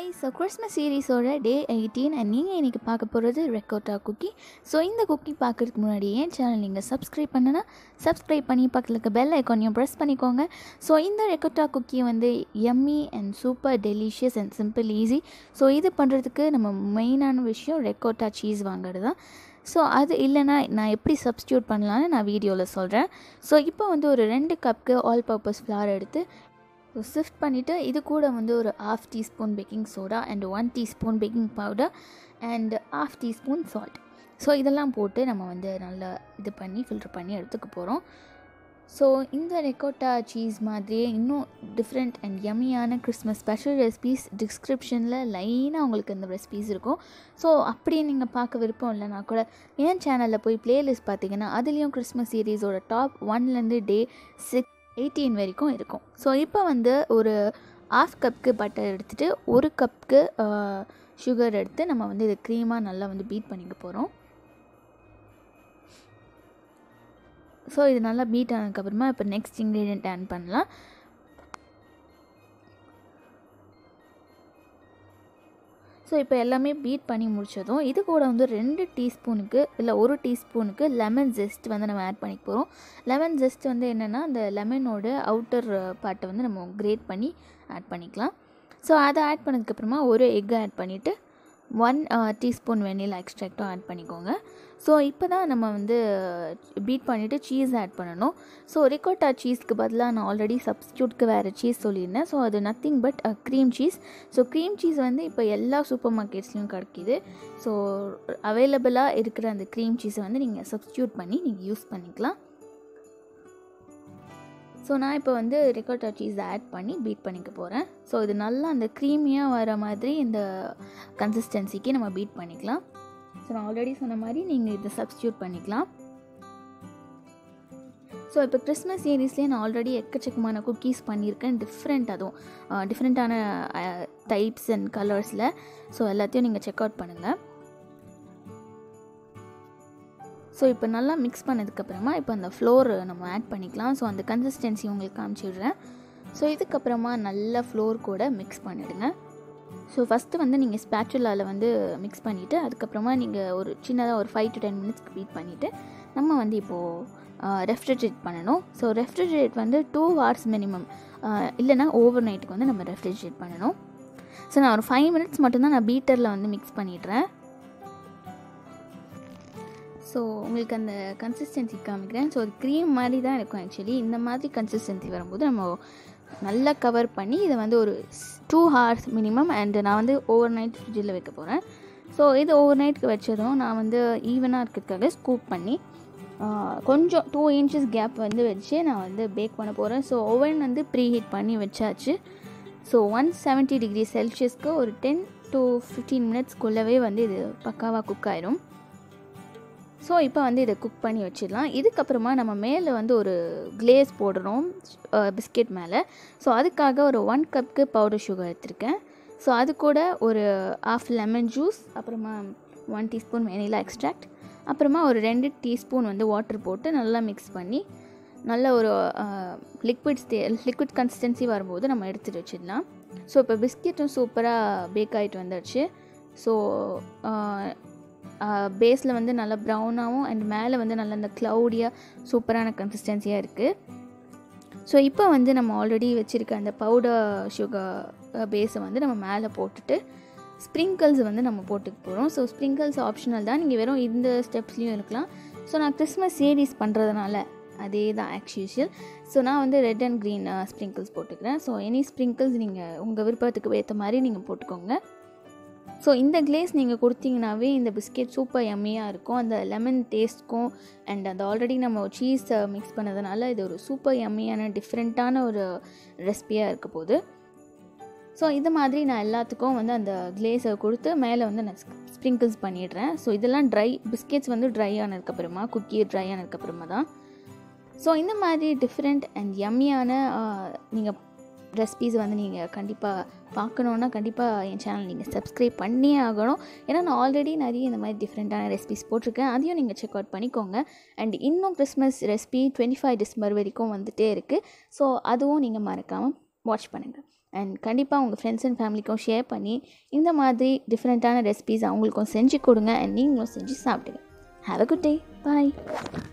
hi so Christmas சீரீஸோட day eighteen and நீங்கள் இன்றைக்கி பார்க்க போகிறது ரெக்கோட்டா குக்கி ஸோ இந்த குக்கி பார்க்குறதுக்கு முன்னாடி ஏன் சேனல் நீங்கள் சப்ஸ்கிரைப் பண்ணுனா சப்ஸ்கிரைப் பண்ணி பக்கத்தில் இருக்க பெல் ஐக்கானையும் ப்ரெஸ் பண்ணிக்கோங்க ஸோ இந்த ரெக்கோட்டா குக்கி வந்து yummy and super delicious and simple easy so இது பண்ணுறதுக்கு நம்ம மெயினான விஷயம் ரெக்கோட்டா சீஸ் வாங்குறது தான் ஸோ அது இல்லைன்னா நான் எப்படி சப்ஸ்டியூட் பண்ணலான்னு நான் வீடியோவில் சொல்கிறேன் ஸோ இப்போ வந்து ஒரு ரெண்டு கப்புக்கு ஆல் பர்பஸ் ஃப்ளார் எடுத்து ஸோ சிஃப்ட் பண்ணிவிட்டு இது கூட வந்து ஒரு half teaspoon baking soda and one teaspoon baking powder and half teaspoon salt so இதெல்லாம் போட்டு நம்ம வந்து நல்லா இது பண்ணி ஃபில்டர் பண்ணி எடுத்துக்க போகிறோம் ஸோ இந்த ரெக்கோட்டா சீஸ் மாதிரியே இன்னும் டிஃப்ரெண்ட் அண்ட் யம்மியான கிறிஸ்மஸ் ஸ்பெஷல் ரெசிபீஸ் டிஸ்கிரிப்ஷனில் லைனாக உங்களுக்கு இந்த ரெசிபீஸ் இருக்கும் ஸோ அப்படி நீங்கள் பார்க்க விருப்பம் இல்லைனா கூட என் சேனலில் போய் பிளேலிஸ்ட் பார்த்தீங்கன்னா அதுலேயும் கிறிஸ்மஸ் சீரீஸோட டாப் ஒன்லேருந்து டே சிக்ஸ் எயிட்டீன் வரைக்கும் இருக்கும் ஸோ இப்போ வந்து ஒரு ஆஃப் கப்புக்கு பட்டர் எடுத்துகிட்டு ஒரு கப்புக்கு சுகர் எடுத்து நம்ம வந்து இது க்ரீமாக நல்லா வந்து பீட் பண்ணிக்க போகிறோம் ஸோ இது நல்லா பீட் ஆனதுக்கப்புறமா இப்போ நெக்ஸ்ட் இன்க்ரீடியண்ட் ஆட் பண்ணலாம் ஸோ இப்போ எல்லாமே பீட் பண்ணி முடித்ததும் இது கூட வந்து ரெண்டு டீஸ்பூனுக்கு இல்லை ஒரு டீஸ்பூனுக்கு லெமன் ஜெஸ்ட் வந்து நம்ம ஆட் பண்ணிக்க போகிறோம் லெமன் ஜெஸ்ட் வந்து என்னென்னா அந்த லெமனோட அவுட்டர் பார்ட்டை வந்து நம்ம கிரேட் பண்ணி ஆட் பண்ணிக்கலாம் ஸோ அதை ஆட் பண்ணதுக்கப்புறமா ஒரு எக் ஆட் பண்ணிவிட்டு ஒன் டீஸ்பூன் வெண்ணிலா எக்ஸ்ட்ராக்டும் ஆட் பண்ணிக்கோங்க ஸோ இப்போ தான் நம்ம வந்து பீட் பண்ணிவிட்டு சீஸ் ஆட் பண்ணணும் ஸோ ரிகோட்டா சீஸ்க்கு பதிலாக நான் ஆல்ரெடி சப்ஸ்டியூட்க்கு வேறு சீஸ் சொல்லியிருந்தேன் ஸோ அது nothing but cream cheese so cream cheese வந்து இப்போ எல்லா சூப்பர் மார்க்கெட்ஸ்லையும் கிடைக்கிது ஸோ அவைலபிளாக இருக்கிற அந்த க்ரீம் சீஸை வந்து நீங்கள் சப்ஸ்டியூட் பண்ணி நீங்கள் யூஸ் பண்ணிக்கலாம் ஸோ நான் இப்போ வந்து ரிகோட்டா சீஸ் ஆட் பண்ணி பீட் பண்ணிக்க போகிறேன் ஸோ இது நல்லா அந்த க்ரீமியாக வர மாதிரி இந்த கன்சிஸ்டன்சிக்கு நம்ம பீட் பண்ணிக்கலாம் ஸோ நான் ஆல்ரெடி சொன்ன மாதிரி நீங்கள் இதை சப்ஸ்டியூட் பண்ணிக்கலாம் ஸோ இப்போ கிறிஸ்மஸ் சீரீஸ்லேயே நான் ஆல்ரெடி எக்கச்சக்கமான குக்கீஸ் பண்ணியிருக்கேன் டிஃப்ரெண்ட் அதுவும் டிஃப்ரெண்ட்டான டைப்ஸ் அண்ட் கலர்ஸில் ஸோ எல்லாத்தையும் நீங்கள் செக் அவுட் பண்ணுங்கள் ஸோ இப்போ நல்லா மிக்ஸ் பண்ணதுக்கப்புறமா இப்போ அந்த ஃப்ளோர் நம்ம ஆட் பண்ணிக்கலாம் ஸோ அந்த கன்சிஸ்டன்சி உங்களுக்கு காமிச்சிடுறேன் ஸோ இதுக்கப்புறமா நல்லா ஃப்ளோர் கூட மிக்ஸ் பண்ணிவிடுங்க ஸோ ஃபஸ்ட்டு வந்து நீங்கள் ஸ்பேச்சுலாவில் வந்து மிக்ஸ் பண்ணிவிட்டு அதுக்கப்புறமா நீங்கள் ஒரு சின்னதாக ஒரு ஃபைவ் டு டென் மினிட்ஸ்க்கு பீட் பண்ணிவிட்டு நம்ம வந்து இப்போது ரெஃப்ரிஜரேட் பண்ணணும் ஸோ ரெஃப்ரிஜரேட் வந்து டூ ஹவர்ஸ் மினிமம் இல்லைனா ஓவர் நைட்டுக்கு வந்து நம்ம ரெஃப்ரிஜரேட் பண்ணணும் ஸோ நான் ஒரு ஃபைவ் மினிட்ஸ் மட்டும்தான் நான் பீட்டரில் வந்து மிக்ஸ் பண்ணிடுறேன் ஸோ உங்களுக்கு அந்த கன்சிஸ்டன்சி காமிக்கிறேன் ஸோ அது க்ரீம் மாதிரி தான் இருக்கும் ஆக்சுவலி இந்த மாதிரி கன்சிஸ்டன்சி வரும்போது நம்ம நல்லா கவர் பண்ணி இதை வந்து ஒரு டூ ஹவர்ஸ் மினிமம் அண்டு நான் வந்து ஓவர் நைட் ஃப்ரிட்ஜில் வைக்க போகிறேன் ஸோ இது ஓவர் நைட்டுக்கு வச்சதும் நான் வந்து ஈவனாக இருக்கிறதுக்காக ஸ்கூப் பண்ணி கொஞ்சம் டூ இன்ச்சஸ் கேப் வந்து வச்சு நான் வந்து பேக் பண்ண போகிறேன் ஸோ ஓவன் வந்து ப்ரீ ஹீட் பண்ணி வச்சாச்சு ஸோ ஒன் செவன்ட்டி டிகிரி செல்சியஸ்க்கு ஒரு டென் டு ஃபிஃப்டீன் மினிட்ஸ்க்குள்ளவே வந்து இது பக்காவாக குக் ஆயிரும் ஸோ இப்போ வந்து இதை குக் பண்ணி வச்சிடலாம் இதுக்கப்புறமா நம்ம மேலே வந்து ஒரு கிளேஸ் போடுறோம் பிஸ்கெட் மேலே ஸோ அதுக்காக ஒரு ஒன் கப்புக்கு பவுடர் சுகர் எடுத்திருக்கேன் ஸோ அது கூட ஒரு ஆஃப் லெமன் ஜூஸ் அப்புறமா ஒன் டீஸ்பூன் வெனிலா எக்ஸ்ட்ராக்ட் அப்புறமா ஒரு ரெண்டு டீஸ்பூன் வந்து வாட்டர் போட்டு நல்லா மிக்ஸ் பண்ணி நல்ல ஒரு லிக்விட் ஸ்டே லிக்விட் கன்சிஸ்டன்சி வரும்போது நம்ம எடுத்துகிட்டு வச்சிடலாம் ஸோ இப்போ பிஸ்கெட்டும் சூப்பராக பேக் ஆகிட்டு வந்துடுச்சு ஸோ பேஸில் வந்து நல்லா ப்ரௌனாகவும் அண்ட் மேலே வந்து நல்லா இந்த க்ளவுடியாக சூப்பரான கன்சிஸ்டன்சியாக இருக்குது ஸோ இப்போ வந்து நம்ம ஆல்ரெடி வச்சுருக்க அந்த பவுடர் சுகர் பேஸை வந்து நம்ம மேலே போட்டுட்டு ஸ்ப்ரிங்கிள்ஸ் வந்து நம்ம போட்டுக்க போகிறோம் ஸோ ஸ்ப்ரிங்கிள்ஸ் ஆப்ஷனல் தான் நீங்கள் வெறும் இந்த ஸ்டெப்ஸ்லேயும் இருக்கலாம் ஸோ நான் கிறிஸ்மஸ் சீரீஸ் பண்ணுறதுனால அதே தான் ஆக்சுவல் ஸோ நான் வந்து ரெட் அண்ட் க்ரீன் ஸ்ப்ரிங்கிள்ஸ் போட்டுக்கிறேன் ஸோ எனி ஸ்ப்ரிங்கிள்ஸ் நீங்கள் உங்கள் விருப்பத்துக்கு ஏற்ற மாதிரி நீங்கள் போட்டுக்கோங்க ஸோ இந்த கிளேஸ் நீங்கள் கொடுத்தீங்கனாவே இந்த பிஸ்கெட் சூப்பர் எம்மியாக இருக்கும் அந்த லெமன் டேஸ்ட்க்கும் அண்ட் அந்த ஆல்ரெடி நம்ம சீஸ் மிக்ஸ் பண்ணதுனால இது ஒரு சூப்பர் எம்மியான டிஃப்ரெண்ட்டான ஒரு ரெசிபியாக இருக்க போகுது ஸோ இது மாதிரி நான் எல்லாத்துக்கும் வந்து அந்த கிளேஸை கொடுத்து மேலே வந்து நான் ஸ்ப்ரிங்கிள்ஸ் பண்ணிடுறேன் ஸோ இதெல்லாம் ட்ரை பிஸ்கெட்ஸ் வந்து ட்ரை ஆனதுக்கப்புறமா குக்கி ட்ரை ஆனதுக்கப்புறமா தான் ஸோ இந்த மாதிரி டிஃப்ரெண்ட் அண்ட் எம்மியான நீங்கள் ரெசிபீஸ் வந்து நீங்கள் கண்டிப்பாக பார்க்கணுன்னா கண்டிப்பாக என் சேனல் நீங்கள் சப்ஸ்கிரைப் பண்ணியே ஆகணும் ஏன்னா நான் ஆல்ரெடி நிறைய இந்த மாதிரி டிஃப்ரெண்ட்டான ரெசிபிஸ் போட்டிருக்கேன் அதையும் நீங்கள் செக் அவுட் பண்ணிக்கோங்க அண்ட் இன்னும் Christmas recipe twenty five December வரைக்கும் வந்துகிட்டே இருக்குது ஸோ அதுவும் நீங்கள் மறக்காமல் வாட்ச் பண்ணுங்கள் அண்ட் கண்டிப்பாக உங்கள் ஃப்ரெண்ட்ஸ் அண்ட் ஃபேமிலிக்கும் ஷேர் பண்ணி இந்த மாதிரி டிஃப்ரெண்ட்டான ரெசிபீஸ் அவங்களுக்கும் செஞ்சு கொடுங்க அண்ட் நீங்களும் செஞ்சு சாப்பிடுங்க have a good day bye